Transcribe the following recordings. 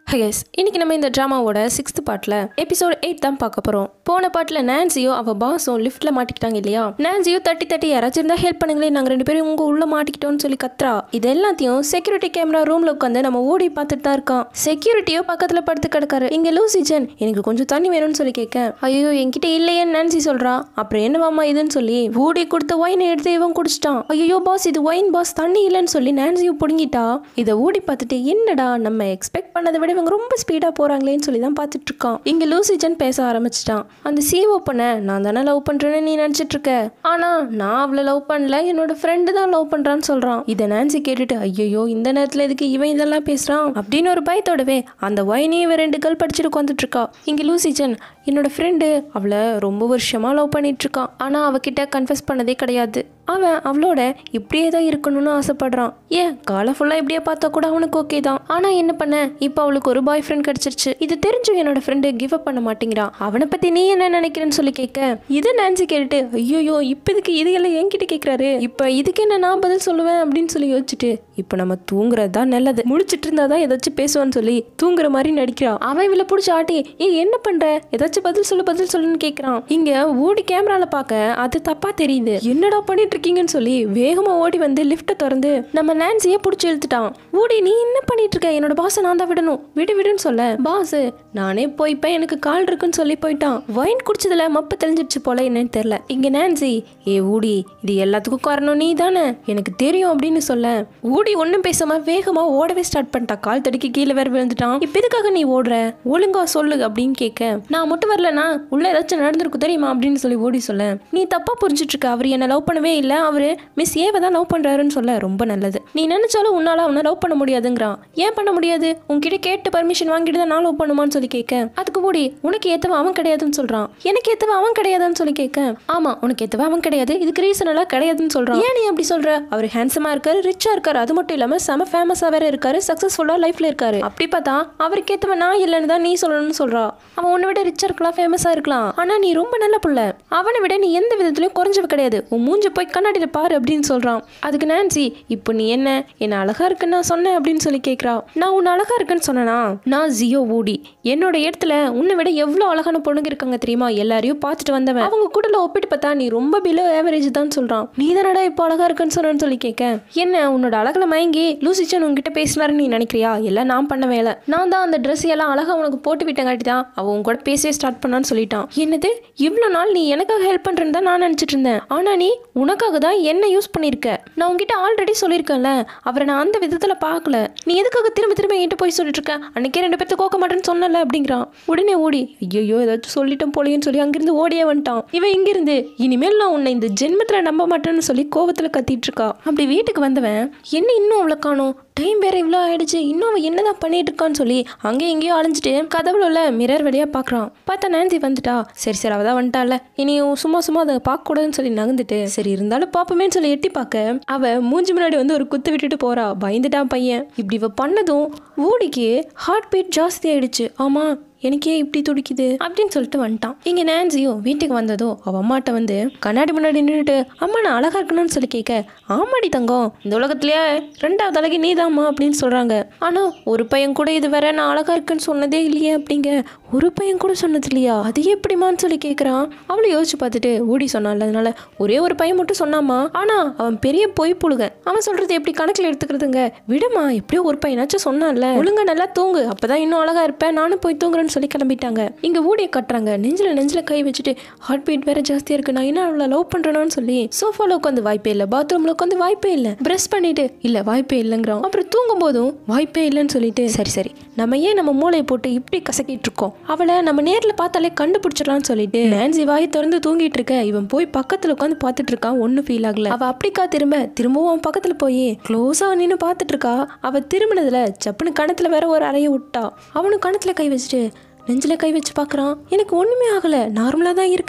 Hiace இன்னைக்கு நம்ம இந்த ட்ராமாவோட சிக்ஸ்த் பார்ட்ல எபிசோட் எயிட் தான் பார்க்க போறோம் போன பார்ட்ல நான்சியோ அவ பாஸும் லிஃப்ட்ல மாட்டிக்கிட்டாங்க இல்லையா நான்சியோ தட்டி தட்டி யாராச்சும் இருந்தா ஹெல்ப் பண்ணுங்களேன் நாங்க ரெண்டு பேரும் உங்க உள்ள மாட்டிக்கிட்டோம்னு சொல்லி கத்துறா இது எல்லாத்தையும் செக்யூரிட்டி கேமரா ரூம்ல உட்காந்து நம்ம ஓடி பார்த்துட்டு தான் இருக்கோம் செக்யூரிட்டியோ பக்கத்துல படுத்து கிடக்காரு இங்க லூசிஜன் எனக்கு கொஞ்சம் தண்ணி வேணும்னு சொல்லி கேட்க ஐயோ என்கிட்ட இல்லையேன்னு நான்சி சொல்றா அப்புறம் என்னவாமா இதுன்னு சொல்லி ஓடி கொடுத்த ஒயினை எடுத்து இவன் குடிச்சிட்டான் ஐயோ பாஸ் இது ஒயின் பாஸ் தண்ணி இல்லைன்னு சொல்லி நான்சியும் பிடுங்கிட்டா இதை ஓடி பார்த்துட்டு என்னடா நம்ம எக்ஸ்பெக்ட் பண்ணதை விட இவங்க ரொம்ப ஸ்பீடாக போகிறாங்களேன்னு சொல்லி தான் பார்த்துட்டு இருக்கான் இங்கே லூசிஜன் பேச ஆரம்பிச்சிட்டான் அந்த சி ஓப்பனை நான் தானே லவ் பண்ணுறேன்னு நீ நினச்சிட்டு இருக்க ஆனால் நான் அவளை லவ் பண்ணல என்னோட ஃப்ரெண்டு தான் லவ் பண்ணுறான்னு சொல்கிறான் இதை நான்சி கேட்டுட்டு ஐயோ இந்த நேரத்தில் எதுக்கு இவன் இதெல்லாம் பேசுகிறான் அப்படின்னு ஒரு பயத்தோடவே அந்த ஒயினே இவன் ரெண்டு கேர்ள் படிச்சுட்டு உட்காந்துட்டு இருக்கா இங்கே லூசிஜன் என்னோட ஃப்ரெண்டு அவளை ரொம்ப வருஷமாக லவ் பண்ணிட்டு இருக்கான் ஆனால் அவகிட்ட கன்ஃபஸ் பண்ணதே கிடையாது அவன் அவளோட இப்படியே தான் இருக்கணும்னு ஆசைப்படுறான் ஏன் காலை ஃபுல்லாக இப்படியே பார்த்தா கூட அவனுக்கு ஓகே தான் ஆனால் என்ன பண்ண இப்போ அவளுக்கு ஒரு பாய் ஃப்ரெண்ட் கிடச்சிருச்சு இது தெரிஞ்சும் என்னோட ஃப்ரெண்டு கிவ் அப் பண்ண மாட்டேங்கிறான் அவனை பற்றி நீ என்ன நினைக்கிறேன்னு சொல்லி கேட்க இதை நினச்சி கேட்டுட்டு ஐயோயோ இப்போ இதுக்கு இது எல்லாம் என்கிட்ட கேட்குறாரு இப்போ இதுக்கு என்ன நான் பதில் சொல்லுவேன் அப்படின்னு சொல்லி யோசிச்சுட்டு இப்போ நம்ம தூங்குறது தான் நல்லது முழிச்சிட்டு இருந்தா தான் ஏதாச்சும் பேசுவான்னு சொல்லி தூங்குற மாதிரி நடிக்கிறான் அவன் இவளை பிடிச்சி ஆட்டி ஏ என்ன பண்ற ஏதாச்சும் பதில் சொல்லு பதில் சொல்லுன்னு கேட்குறான் இங்க ஓடி கேமரால பார்க்க அது தப்பா தெரியுது என்னடா பண்ணிட்டு இருக்கீங்கன்னு சொல்லி வேகமா ஓடி வந்து லிஃப்ட்டை திறந்து நம்ம நான்சியை பிடிச்சி இழுத்துட்டான் ஓடி நீ என்ன பண்ணிட்டு இருக்க என்னோட பாஸை நான் தான் விடணும் விடு விடுன்னு சொல்ல பாஸ் நானே போய்ப்பேன் எனக்கு கால் இருக்குன்னு சொல்லி போயிட்டான் வைன் குடிச்சதுல மப்பு தெளிஞ்சிருச்சு போல என்னன்னு தெரியல இங்க நான்சி ஏ ஊடி இது எல்லாத்துக்கும் காரணம் நீ தானே எனக்கு தெரியும் அப்படின்னு சொல்ல ஊடி ஒன்றும் பேசாம வேகமா ஓடவே ஸ்டார்ட் பண்ணிட்டா கால் தடிக்கு கீழே வேற விழுந்துட்டான் இப்போ எதுக்காக நீ ஓடுற ஒழுங்கா சொல்லு அப்படின்னு கேட்க நான் மட்டும் வரலனா உள்ள ஏதாச்சும் நடந்திருக்கும் தெரியுமா அப்படின்னு சொல்லி ஓடி சொல்ல நீ தப்பா புரிஞ்சிட்டு இருக்க அவர் என்ன லவ் பண்ணவே இல்லை அவரு மிஸ் ஏவை தான் லவ் பண்றாருன்னு சொல்ல ரொம்ப நல்லது நீ நினைச்சாலும் உன்னால அவனை லவ் பண்ண முடியாதுங்கிறான் ஏன் பண்ண முடியாது உன்கிட்ட கேட்டு பர்மிஷன் வாங்கிட்டு தான் நான் லவ் பண்ணுமான்னு சொல்லி கேட்க அதுக்கு ஓடி உனக்கு ஏத்தவன் அவன் கிடையாதுன்னு சொல்றான் எனக்கு ஏத்தவன் அவன் கிடையாதுன்னு சொல்லி கேட்க ஆமா உனக்கு ஏத்தவன் அவன் கிடையாது இதுக்கு ரீசன் எல்லாம் கிடையாதுன்னு சொல்றான் ஏன் நீ அப்படி சொல்ற அவர் ஹேண்ட்ஸமா இருக்காரு ரிச்சா இருக்காரு அது மட்டும் இல்லாம செம ஃபேமஸா வேற இருக்காரு சக்சஸ்ஃபுல்லா லைஃப்ல இருக்காரு அப்படி பார்த்தா அவருக்கு ஏத்தவன் நான் இல்லைன்னு தான் நீ சொல்லணும்னு சொல்றா அவன் உன்னை விட ரிச்சா இருக்கலாம் ஃபேமஸா இருக்கலாம் ஆனா நீ ரொம்ப நல்ல புள்ள அவனை விட நீ எந்த விதத்துலயும் குறைஞ்சவ கிடையாது உன் மூஞ்ச போய் கண்ணாடியில பாரு அப்படின்னு சொல்றான் அதுக்கு நான்சி இப்போ நீ என்ன என்ன அழகா இருக்குன்னு நான் சொன்னேன் அப்படின்னு சொல்லி கேட்குறா நான் உன்னை அழகா இருக்குன்னு சொன்னேனா நான் ஜியோ ஊடி என்னோட இடத்துல உன்னை விட எவ்வளோ அழகான பொண்ணுங்க இருக்காங்க தெரியுமா எல்லாரையும் பார்த்துட்டு வந்தவன் அவங்க கூட ஒப்பிட்டு பார்த்தா நீ ரொம்ப பிலோ ஆவரேஜ் தான் சொல்றான் நீ தானடா இப்போ அழகா இருக்குன்னு சொன்னேன்னு சொல்லி கேட்க என்ன உன்னோட அழகுல மயங்கி லூசிச்சன் உன்கிட்ட பேசினாருன்னு நீ நினைக்கிறியா எல்லாம் நான் பண்ண வேலை நான் தான் அந்த ட்ரெஸ் எல்லாம் அழகா உனக்கு போட்டு விட்டங்காட்டி தான் அவன் உன் கூட பேசவே ஸ்டார்ட் பண்ணான்னு சொல்லிட்டான் என்னது இவ்வளோ நாள் நீ எனக்காக ஹெல்ப் பண்றேன்னு தான் நான் நினைச்சிட்டு இருந்தேன் ஆனா நீ உனக்காக தான் என்ன யூஸ் பண்ணியிருக்க நான் உன்கிட்ட ஆல்ரெடி சொல்லியிருக்கேன்ல அவரை நான் அந்த விதத்துல பார்க்கல நீ எதுக்காக திரும்ப திரும்ப என்கிட்ட போய் சொல்லிட்டு இருக்க அன்னைக்கே ரெண்டு பேர்த்த கோக்க மாட்டேன்னு சொன்னல அப்படிங்கிறான் உடனே ஓடி ஐயோ ஏதாச்சும் சொல்லிட்டோம் போலியன்னு சொல்லி அங்கிருந்து ஓடியே வந்துட்டான் இவன் இங்கிருந்து இனிமேல் நான் உன்னை இந்த ஜென்மத்துல நம்ப மாட்டேன்னு சொல்லி கோவத்துல கத்திட்டு இருக்கா அப்படி வீட்டுக்கு வந்தவன் என்ன இன்னும் அவளை காணோம் டைம் வேற இவ்வளோ ஆயிடுச்சு இன்னும் அவன் என்னதான் பண்ணிட்டு இருக்கான்னு சொல்லி அங்கேயும் இங்கேயோ அலைஞ்சிட்டு கதவுல உள்ள மிரர் வழியா பார்க்கறான் பார்த்தா நான்சி வந்துட்டா சரி சரி அவ தான் வந்துட்டால இனி சும்மா சும்மா அதை பார்க்கக்கூடாதுன்னு சொல்லி நகர்ந்துட்டு சரி இருந்தாலும் பார்ப்போமேன்னு சொல்லி எட்டி பார்க்க அவ மூஞ்சி முன்னாடி வந்து ஒரு குத்து விட்டுட்டு போறா பயந்துட்டான் பையன் இப்படி இவ பண்ணதும் ஊடிக்கு ஹார்ட் பீட் ஜாஸ்தி ஆயிடுச்சு ஆமா எனக்கே இப்படி துடிக்குது அப்படின்னு சொல்லிட்டு வந்துட்டான் இங்க நான்சியோ வீட்டுக்கு வந்ததோ அவ அம்மாட்ட வந்து கண்ணாடி முன்னாடி நின்றுட்டு அம்மா நான் அழகா இருக்கணும்னு சொல்லி கேட்க ஆமாடி தங்கம் இந்த உலகத்திலேயே ரெண்டாவது அழகி நீதாம்மா அப்படின்னு சொல்றாங்க ஆனா ஒரு பையன் கூட இது வேற நான் அழகா இருக்குன்னு சொன்னதே இல்லையே அப்படிங்க ஒரு பையன் கூட சொன்னது இல்லையா அது எப்படிமான்னு சொல்லி கேட்குறான் அவளை யோசிச்சு பார்த்துட்டு ஓடி சொன்னான்ல அதனால ஒரே ஒரு பையன் மட்டும் சொன்னாமா ஆனா அவன் பெரிய பொய் புழுக அவன் சொல்றது எப்படி கணக்கில் எடுத்துக்கிறதுங்க விடுமா எப்படியோ ஒரு பையனாச்சும் சொன்னான்ல ஒழுங்கா நல்லா தூங்கு அப்பதான் இன்னும் அழகா இருப்பேன் நானும் போய் தூங்குறேன்னு சொல்லி கிளம்பிட்டாங்க இங்க ஊடிய கட்டுறாங்க நெஞ்சில நெஞ்சில கை வச்சுட்டு ஹார்ட் பீட் வேற ஜாஸ்தியா இருக்கு நான் என்ன அவளை லவ் பண்றேனான்னு சொல்லி சோஃபால உட்காந்து வாய்ப்பே இல்லை பாத்ரூம்ல உட்காந்து வாய்ப்பே இல்லை பிரஷ் பண்ணிட்டு இல்ல வாய்ப்பே இல்லைங்கிறான் அப்புறம் தூங்கும் போதும் வாய்ப்பே இல்லைன்னு சொல்லிட்டு சரி சரி நம்ம ஏன் நம்ம மூளையை போட்டு இப்படி கசக்கிட்டு இருக்கோம் அவளை நம்ம நேர்ல பார்த்தாலே கண்டுபிடிச்சிடலாம்னு சொல்லிட்டு நான்சி வாயை திறந்து தூங்கிட்டு இருக்க இவன் போய் பக்கத்துல உட்காந்து பார்த்துட்டு இருக்கான் ஒன்னும் ஃபீல் ஆகல அவ அப்படிக்கா திரும்ப திரும்பவும் அவன் பக்கத்துல போய் க்ளோஸா நின்று பார்த்துட்டு இருக்கா அவ திரும்பினதுல சப்புன்னு கணத்துல வேற ஒரு அறைய விட்டா அவனும் கணத்துல கை வச்சுட்டு நெஞ்சில கை வச்சு பார்க்கறான் எனக்கு ஒண்ணுமே ஆகல நார்மலா தான் இருக்கேன்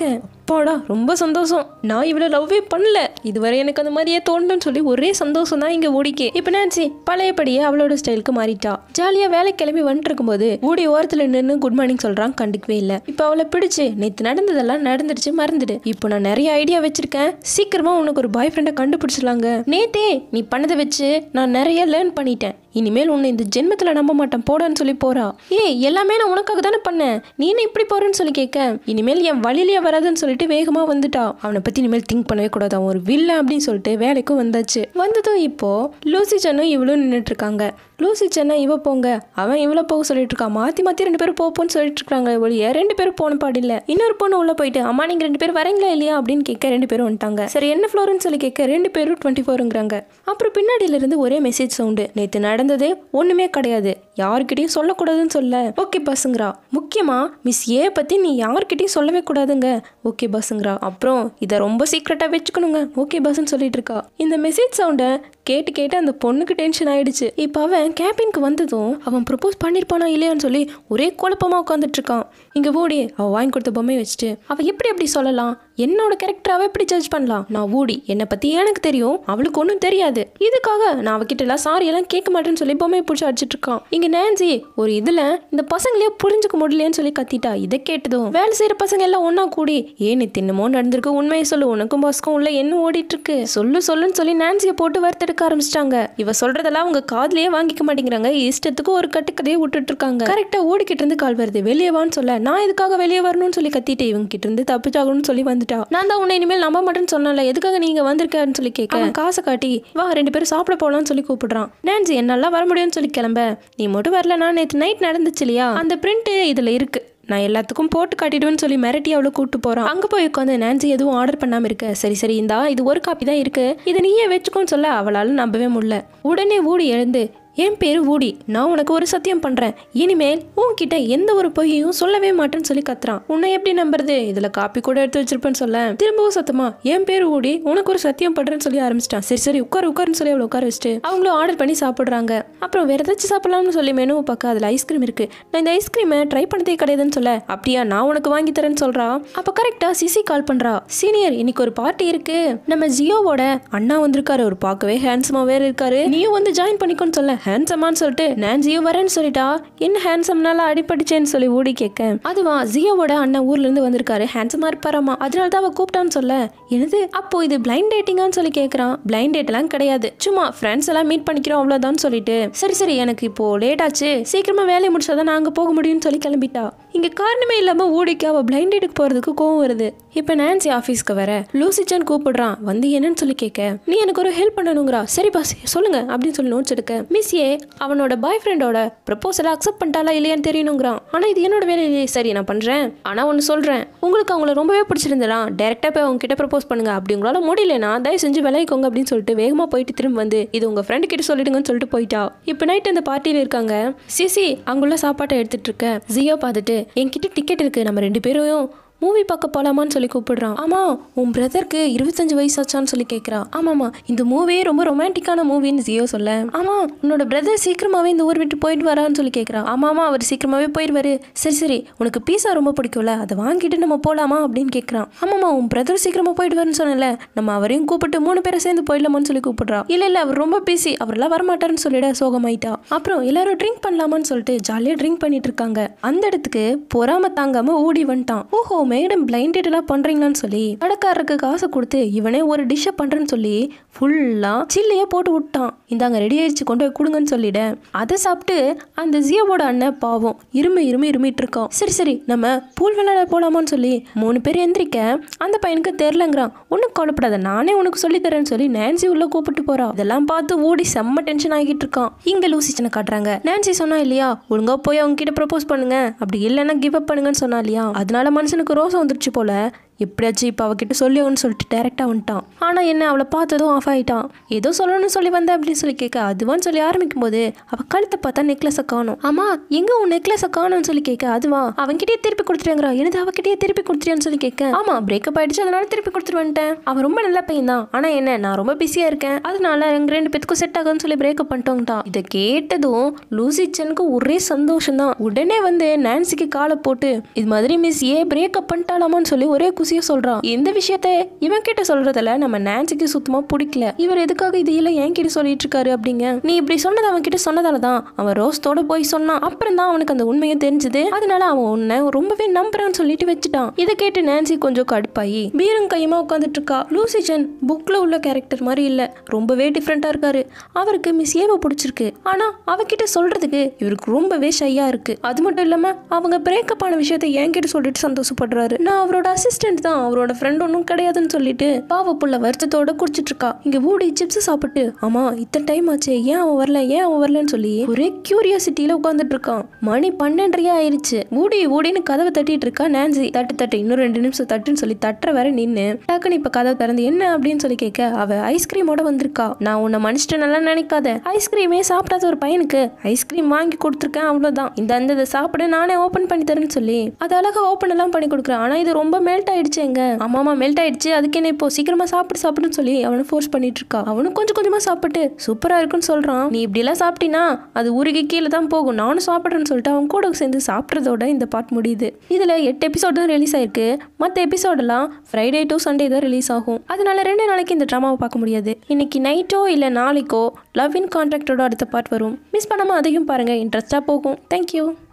அப்பாடா ரொம்ப சந்தோஷம் நான் இவ்வளோ லவ்வே பண்ணல இதுவரை எனக்கு அந்த மாதிரியே தோணுன்னு சொல்லி ஒரே சந்தோஷம் தான் இங்கே ஓடிக்கே இப்போ நான்சி பழையபடியே அவளோட ஸ்டைலுக்கு மாறிட்டா ஜாலியாக வேலை கிளம்பி வந்துட்டு இருக்கும்போது ஓடி ஓரத்தில் நின்று குட் மார்னிங் சொல்கிறான் கண்டுக்கவே இல்லை இப்போ அவளை பிடிச்சு நேற்று நடந்ததெல்லாம் நடந்துடுச்சு மறந்துடு இப்போ நான் நிறைய ஐடியா வச்சிருக்கேன் சீக்கிரமா உனக்கு ஒரு பாய் ஃப்ரெண்டை கண்டுபிடிச்சிடலாங்க நேத்தே நீ பண்ணதை வச்சு நான் நிறைய லேர்ன் பண்ணிட்டேன் இனிமேல் உன்னை இந்த ஜென்மத்தில் நம்ப மாட்டேன் போடான்னு சொல்லி போறா ஏய் எல்லாமே நான் உனக்காக தானே பண்ணேன் நீ என்ன இப்படி போறேன்னு சொல்லி கேட்க இனிமேல் என் வழியிலேயே வராதுன்னு சொல்லிட்டு வேகமா வந்துட்டா அவனை பத்தி இனிமேல் திங்க் பண்ணவே கூடாது அவன் ஒரு வில்ல அப்படின்னு சொல்லிட்டு வேலைக்கும் வந்தாச்சு வந்ததும் இப்போ லூசி சன்னும் இவளும் நின்றுட்டு இருக்காங்க லூசி சென்னை இவ போங்க அவன் இவ்வளோ போக சொல்லிட்டு இருக்கான் மாற்றி மாற்றி ரெண்டு பேரும் போப்போன்னு சொல்லிட்டு இருக்காங்க ஒழிய ரெண்டு பேரும் போன பாடு இல்லை இன்னொரு பொண்ணு உள்ள போயிட்டு அம்மா நீங்கள் ரெண்டு பேரும் வரீங்களா இல்லையா அப்படின்னு கேட்க ரெண்டு பேரும் வந்துட்டாங்க சரி என்ன ஃப்ளோர்னு சொல்லி கேட்க ரெண்டு பேரும் டுவெண்ட்டி ஃபோருங்கிறாங்க அப்புறம் பின்னாடியில இருந்து ஒரே மெசேஜ் சவுண்டு நேற்று நடந்தது ஒன்றுமே கிடையாது யாருக்கிட்டையும் சொல்லக்கூடாதுன்னு சொல்ல ஓகே பஸ்ஸுங்கிறா முக்கியமாக மிஸ் ஏ பற்றி நீ யார்கிட்டயும் சொல்லவே கூடாதுங்க ஓகே பஸ்ஸுங்கிறா அப்புறம் இதை ரொம்ப சீக்ரெட்டாக வச்சுக்கணுங்க ஓகே பஸ்ன்னு சொல்லிட்டு இருக்கா இந்த மெசேஜ் சவுண்டை கேட்டு கேட்டு அந்த பொண்ணுக்கு டென்ஷன் ஆயிடுச்சு இப்போ அவன் கேபினுக்கு வந்ததும் அவன் ப்ரப்போஸ் பண்ணியிருப்பானா இல்லையான்னு சொல்லி ஒரே குழப்பமாக உட்காந்துட்டு இருக்கான் இங்கே ஓடி அவள் வாங்கி கொடுத்த பொம்மையை வச்சுட்டு அவள் எப்படி அப்படி சொல்லலாம் என்னோட கேரக்டராகவே எப்படி ஜட்ஜ் பண்ணலாம் நான் ஊடி என்னை பற்றி எனக்கு தெரியும் அவளுக்கு ஒன்றும் தெரியாது இதுக்காக நான் அவகிட்ட எல்லாம் சாரி எல்லாம் கேட்க மாட்டேன்னு சொல்லி பொம்மையை பிடிச்சி அடிச்சிட்டு இருக்கான் இங்கே நான்சி ஒரு இதில் இந்த பசங்களையே புரிஞ்சுக்க முடியலையேன்னு சொல்லி கத்திட்டா இதை கேட்டதும் வேலை செய்கிற பசங்க எல்லாம் ஒன்றா கூடி ஏன் நீ தின்னமோ நடந்திருக்கு உண்மையை சொல்லு உனக்கும் பாஸ்க்கும் உள்ள என்ன ஓடிட்டு இருக்கு சொல்லு சொல்லுன்னு சொல்லி நான்சியை போட்டு வறுத்தெடுக்க ஆரம்பிச்சிட்டாங்க இவ சொல்றதெல்லாம் அவங்க காதுலயே வாங்கிக்க மாட்டேங்கிறாங்க இஷ்டத்துக்கு ஒரு கட்டுக்கதையை விட்டுட்டு இருக்காங்க கரெக்டா ஓடிக்கிட்டு இருந்து கால் வருது வெளியே வான்னு சொல்ல நான் இதுக்காக வெளியே வரணும்னு சொல்லி கத்திட்டு இவங்க கிட்ட இருந்து தப்பிச்சாகணும்னு சொல்லி வந்துட்டா நான் தான் உன்னை இனிமேல் நம்ப மாட்டேன்னு சொன்னல எதுக்காக நீங்க வந்திருக்காருன்னு சொல்லி கேட்க அவன் காசை காட்டி வா ரெண்டு பேரும் சாப்பிட போலாம்னு சொல்லி கூப்பிடுறான் நான்சி என்னால வர முடியும்னு சொல்லி கிளம்ப நீ மட்டும் வரல நான் நேற்று நைட் நடந்துச்சு இல்லையா அந்த பிரிண்ட் இதுல இருக்கு நான் எல்லாத்துக்கும் போட்டு காட்டிடுவேன்னு சொல்லி மிரட்டி அவளை கூப்பிட்டு போறான் அங்க போய் உட்காந்து நான்சி எதுவும் ஆர்டர் பண்ணாம இருக்க சரி சரி இந்தா இது ஒரு காப்பி தான் இருக்கு இதை நீயே வச்சுக்கோன்னு சொல்ல அவளால நம்பவே முடியல உடனே ஊடி எழுந்து என் பேரு ஊடி நான் உனக்கு ஒரு சத்தியம் பண்றேன் இனிமேல் உன்கிட்ட எந்த ஒரு பொய்யையும் சொல்லவே மாட்டேன்னு சொல்லி கத்துறான் உன்னை எப்படி நம்புறது இதுல காப்பி கூட எடுத்து வச்சிருப்பேன்னு சொல்ல திரும்பவும் சத்தமா என் பேரு ஊடி உனக்கு ஒரு சத்தியம் பண்றேன்னு சொல்லி ஆரம்பிச்சிட்டான் சரி சரி உட்காரு உட்காருன்னு சொல்லி அவளை உட்கார வச்சுட்டு அவங்களும் ஆர்டர் பண்ணி சாப்பிடுறாங்க அப்புறம் வேற ஏதாச்சும் சாப்பிடலாம்னு சொல்லி மெனுவை பார்க்க அதுல ஐஸ்கிரீம் இருக்கு நான் இந்த ஐஸ்கிரீமை ட்ரை பண்ணதே கிடையாதுன்னு சொல்ல அப்படியா நான் உனக்கு வாங்கி தரேன்னு சொல்றா அப்ப கரெக்டா சிசி கால் பண்றா சீனியர் இன்னைக்கு ஒரு பார்ட்டி இருக்கு நம்ம ஜியோவோட அண்ணா வந்திருக்காரு அவர் பார்க்கவே ஹேண்ட்ஸமா வேற இருக்காரு நீயும் வந்து ஜாயின் பண்ணிக்கோன்னு சொல்ல ஹேண்ட்ஸமான்னு சொல்லிட்டு நான் ஜியோ வரேன்னு சொல்லிட்டா என்ன ஹேண்ட்ஸம்னால அடிபட்டுச்சேன்னு சொல்லி ஓடி கேட்க அதுவா ஜியோவோட அண்ணன் ஊர்ல இருந்து வந்திருக்காரு ஹேண்ட்ஸமா இருப்பாராமா அதனால தான் அவ கூப்பிட்டான்னு சொல்ல என்னது அப்போ இது பிளைண்ட் டேட்டிங்கான்னு சொல்லி கேட்கறான் பிளைண்ட் டேட் எல்லாம் கிடையாது சும்மா ஃப்ரெண்ட்ஸ் எல்லாம் மீட் பண்ணிக்கிறோம் அவ்வளவுதான் சொல்லிட்டு சரி சரி எனக்கு இப்போ லேட் ஆச்சு சீக்கிரமா வேலையை முடிச்சாதான் நான் அங்க போக முடியும்னு சொல்லி கிளம்பிட்டா இங்க காரணமே இல்லாம ஓடிக்கு அவ பிளைண்ட் டேட்டுக்கு போறதுக்கு கோவம் வருது இப்போ நான்சி ஆஃபீஸ்க்கு வர லூசிச்சான் கூப்பிடுறான் வந்து என்னன்னு சொல்லி கேட்க நீ எனக்கு ஒரு ஹெல்ப் பண்ணணுங்கிறா சரி பாஸ் சொல்லுங்க அப்படின்னு சொல்லி நோட்ஸ் எடுக்க மிஸ் ஏ அவனோட பாய் ஃப்ரெண்டோட ப்ரப்போசலை அக்செப்ட் பண்ணிட்டாலா இல்லையான்னு தெரியணுங்கிறான் ஆனா இது என்னோட வேலை இல்லையே சரி நான் பண்றேன் ஆனா ஒன்று சொல்றேன் உங்களுக்கு அவங்கள ரொம்பவே பிடிச்சிருந்தா டேரக்டா போய் அவங்க கிட்ட ப்ரப்போஸ் பண்ணுங்க அப்படி உங்களால முடியலனா தயவு செஞ்சு விளைவிக்கோங்க அப்படின்னு சொல்லிட்டு வேகமா போயிட்டு திரும்ப வந்து இது உங்க ஃப்ரெண்டு கிட்ட சொல்லிடுங்கன்னு சொல்லிட்டு போயிட்டா இப்போ நைட் அந்த பார்ட்டியில இருக்காங்க சிசி அங்குள்ள சாப்பாட்டை எடுத்துட்டு இருக்க ஜியோ பார்த்துட்டு என்கிட்ட டிக்கெட் இருக்கு நம்ம ரெண்டு பேரும் மூவி பார்க்க போலாமான்னு சொல்லி கூப்பிடுறான் ஆமா உன் பிரதருக்கு இருபத்தஞ்சு வயசாச்சான்னு சொல்லி கேட்குறா ஆமாமா இந்த மூவி ரொம்ப ரொமான்டிக்கான மூவின்னு ஜியோ சொல்ல ஆமா உன்னோட பிரதர் சீக்கிரமாவே இந்த ஊர் விட்டு போயிட்டு வரான்னு சொல்லி கேட்குறா ஆமாமா அவர் சீக்கிரமாவே போயிடுவாரு சரி சரி உனக்கு பீஸா ரொம்ப பிடிக்கும்ல அதை வாங்கிட்டு நம்ம போலாமா அப்படின்னு கேட்குறான் ஆமாமா உன் பிரதர் சீக்கிரமா போயிடுவாருன்னு சொன்னல நம்ம அவரையும் கூப்பிட்டு மூணு பேரை சேர்ந்து போயிடலாமான்னு சொல்லி கூப்பிடுறா இல்ல இல்ல அவர் ரொம்ப பிஸி அவரெல்லாம் வரமாட்டாருன்னு சொல்லிட சோகமாயிட்டா அப்புறம் எல்லாரும் ட்ரிங்க் பண்ணலாமான்னு சொல்லிட்டு ஜாலியா ட்ரிங்க் பண்ணிட்டு இருக்காங்க அந்த இடத்துக்கு பொறாம தாங்காம ஓடி வந்துட்டான் ஓஹோ மேடம் பிளைண்டட் எல்லாம் பண்றீங்களான்னு சொல்லி கடைக்காரருக்கு காசை கொடுத்து இவனே ஒரு டிஷ்ஷை பண்றேன்னு சொல்லி ஃபுல்லா சில்லையே போட்டு விட்டான் இந்தாங்க ரெடி ஆயிடுச்சு கொண்டு போய் கொடுங்கன்னு சொல்லிட அதை சாப்பிட்டு அந்த ஜியோவோட அண்ணன் பாவம் இருமி இருமி இருமிட்டு இருக்கான் சரி சரி நம்ம பூல் விளையாட போலாமான்னு சொல்லி மூணு பேர் எந்திரிக்க அந்த பையனுக்கு தெரிலங்கிறான் ஒன்றும் கவலைப்படாத நானே உனக்கு சொல்லி தரேன்னு சொல்லி நான்சி உள்ள கூப்பிட்டு போறா இதெல்லாம் பார்த்து ஓடி செம்ம டென்ஷன் ஆகிட்டு இருக்கான் இங்க லூசிச்சனை காட்டுறாங்க நான்சி சொன்னா இல்லையா ஒழுங்கா போய் அவங்க கிட்ட ப்ரப்போஸ் பண்ணுங்க அப்படி இல்லைன்னா கிவ் அப் பண்ணுங்கன்னு சொன்னா இல்லையா அதனால மனுஷனுக்கு ரோசம் வந்துருச்சு போல எப்படியாச்சும் இப்போ அவகிட்ட சொல்லியோன்னு சொல்லிட்டு டேரெக்டாக வந்துட்டான் ஆனால் என்ன அவளை பார்த்ததும் ஆஃப் ஆயிட்டான் ஏதோ சொல்லணும்னு சொல்லி வந்தேன் அப்படின்னு சொல்லி கேட்க அதுவான்னு சொல்லி ஆரம்பிக்கும் போது அவள் கழுத்தை பார்த்தா நெக்லஸை காணும் ஆமா எங்க உன் நெக்லஸை காணும்னு சொல்லி கேட்க அதுவா அவன்கிட்டயே திருப்பி கொடுத்துட்டேங்கிறா எனது அவகிட்டயே திருப்பி கொடுத்துட்டியான்னு சொல்லி கேட்க ஆமா பிரேக்கப் ஆயிடுச்சு அதனால திருப்பி கொடுத்துட்டு வந்துட்டேன் அவன் ரொம்ப நல்ல பையன் தான் ஆனால் என்ன நான் ரொம்ப பிஸியாக இருக்கேன் அதனால எங்க ரெண்டு பேத்துக்கும் செட் ஆகும்னு சொல்லி பிரேக்கப் பண்ணிட்டோங்கட்டா இதை கேட்டதும் லூசிச்சனுக்கு ஒரே சந்தோஷம் தான் உடனே வந்து நான்சிக்கு காலை போட்டு இது மாதிரி மிஸ் ஏ பிரேக்கப் பண்ணிட்டாலாமான்னு சொல்லி ஒரே குசு லூசியும் சொல்றான் இந்த விஷயத்த இவன் கிட்ட சொல்றதுல நம்ம நான்சிக்கு சுத்தமா பிடிக்கல இவர் எதுக்காக இதையெல்லாம் என் கிட்ட சொல்லிட்டு இருக்காரு அப்படிங்க நீ இப்படி சொன்னது அவன் கிட்ட சொன்னதால தான் அவன் ரோஸ்தோட போய் சொன்னான் அப்புறம் தான் அவனுக்கு அந்த உண்மையை தெரிஞ்சது அதனால அவன் உன்னை ரொம்பவே நம்புறான்னு சொல்லிட்டு வச்சுட்டான் இதை கேட்டு நான்சி கொஞ்சம் கடுப்பாயி பீரும் கையுமா உட்காந்துட்டு இருக்கா லூசிஜன் புக்ல உள்ள கேரக்டர் மாதிரி இல்ல ரொம்பவே டிஃப்ரெண்டா இருக்காரு அவருக்கு மிஸ் ஏவை பிடிச்சிருக்கு ஆனா அவகிட்ட சொல்றதுக்கு இவருக்கு ரொம்பவே ஷையா இருக்கு அது மட்டும் இல்லாம அவங்க பிரேக்கப் ஆன விஷயத்தை என்கிட்ட சொல்லிட்டு சந்தோஷப்படுறாரு நான் அவரோட அசிஸ்டன்ட் தான் அவரோட ஃப்ரெண்ட் ஒன்றும் கிடையாதுன்னு சொல்லிட்டு பாவ புள்ள வருத்தத்தோட குடிச்சிட்டு இருக்கா இங்க ஊடி சிப்ஸ் சாப்பிட்டு ஆமா இத்தனை டைம் ஆச்சு ஏன் அவன் வரல ஏன் அவன் வரலன்னு சொல்லி ஒரே கியூரியாசிட்டியில உட்காந்துட்டு இருக்கான் மணி பன்னெண்டரையா ஆயிருச்சு ஊடி ஊடின்னு கதவை தட்டிட்டு இருக்கா நான்சி தட்டு தட்டு இன்னும் ரெண்டு நிமிஷம் தட்டுன்னு சொல்லி தட்டுற வர நின்னு டக்குன்னு இப்ப கதவை திறந்து என்ன அப்படின்னு சொல்லி கேட்க அவ ஐஸ்கிரீமோட வந்திருக்கா நான் உன்னை மனுஷன் நல்லா நினைக்காத ஐஸ்கிரீமே சாப்பிடாத ஒரு பையனுக்கு ஐஸ்கிரீம் வாங்கி கொடுத்துருக்கேன் அவ்வளவுதான் இந்த அந்த இதை சாப்பிட நானே ஓபன் பண்ணி தரேன்னு சொல்லி அது அழகா ஓப்பன் எல்லாம் பண்ணி கொடுக்குறேன் ஆனா இது ரொம்ப மெல்ட் ஆயிடுச்சு எங்க ஆமாமா மெல்ட் ஆயிடுச்சு அதுக்கு என்ன இப்போ சீக்கிரமா சாப்பிட்டு சாப்பிடுன்னு சொல்லி அவனை ஃபோர்ஸ் பண்ணிட்டு இருக்கா அவனும் கொஞ்சம் கொஞ்சமா சாப்பிட்டு சூப்பரா இருக்குன்னு சொல்றான் நீ இப்படி எல்லாம் சாப்பிட்டீனா அது உருகி கீழே தான் போகும் நானும் சாப்பிட்றேன்னு சொல்லிட்டு அவன் கூட சேர்ந்து சாப்பிட்றதோட இந்த பாட் முடியுது இதுல எட்டு எபிசோட் தான் ரிலீஸ் ஆயிருக்கு மற்ற எபிசோடெல்லாம் ஃப்ரைடே டு சண்டே தான் ரிலீஸ் ஆகும் அதனால ரெண்டு நாளைக்கு இந்த ட்ராமாவை பார்க்க முடியாது இன்னைக்கு நைட்டோ இல்லை நாளைக்கோ லவ் இன் கான்ட்ராக்டோட அடுத்த பார்ட் வரும் மிஸ் பண்ணாமல் அதையும் பாருங்க இன்ட்ரெஸ்டாக போகும் தேங்க்யூ